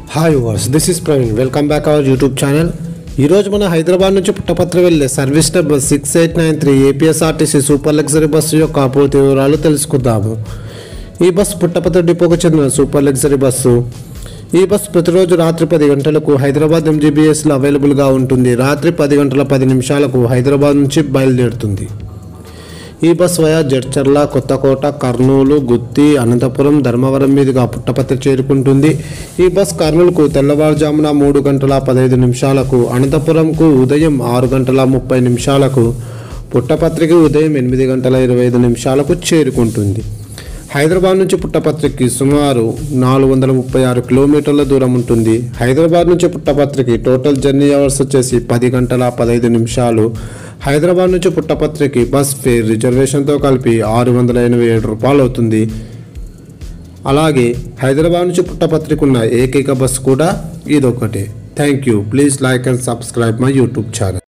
hi viewers this is Praveen welcome back our YouTube channel ఈరోజు మన హైదరాబాద్ నుంచి పుట్టపత్ర వెళ్ళే service number six eight nine three APSRTC super luxury bus యొక్క పూర్తి వివరాలు తెలుసుకుందాము ఈ బస్సు పుట్టపత్ర డిపోకు చెందిన సూపర్ లగ్జరీ బస్సు ఈ బస్సు ప్రతిరోజు రాత్రి పది గంటలకు హైదరాబాద్ ఎంజీబీఎస్లో అవైలబుల్గా ఉంటుంది రాత్రి పది గంటల పది నిమిషాలకు హైదరాబాద్ నుంచి బయలుదేరుతుంది ఈ బస్ వయా జడ్చర్ల కొత్తకోట కర్నూలు గుత్తి అనంతపురం ధర్మవరం మీదుగా పుట్టపత్రి చేరుకుంటుంది ఈ బస్ కర్నూలుకు తెల్లవారుజామున మూడు గంటల పదహైదు నిమిషాలకు అనంతపురంకు ఉదయం ఆరు గంటల ముప్పై నిమిషాలకు పుట్టపత్రికి ఉదయం ఎనిమిది గంటల ఇరవై ఐదు నిమిషాలకు చేరుకుంటుంది హైదరాబాద్ నుంచి పుట్టపత్రికి సుమారు నాలుగు వందల ముప్పై ఆరు కిలోమీటర్ల దూరం ఉంటుంది హైదరాబాద్ నుంచి పుట్టపత్రికి టోటల్ జర్నీ అవర్స్ వచ్చేసి పది గంటల పదహైదు నిమిషాలు హైదరాబాద్ నుంచి పుట్టపత్రికి బస్ ఫేర్ రిజర్వేషన్తో కలిపి ఆరు వందల ఎనభై ఏడు రూపాయలు అవుతుంది అలాగే హైదరాబాద్ నుంచి పుట్టపత్రికి ఉన్న ఏకైక బస్ కూడా ఇదొకటే thank you please like and subscribe my YouTube channel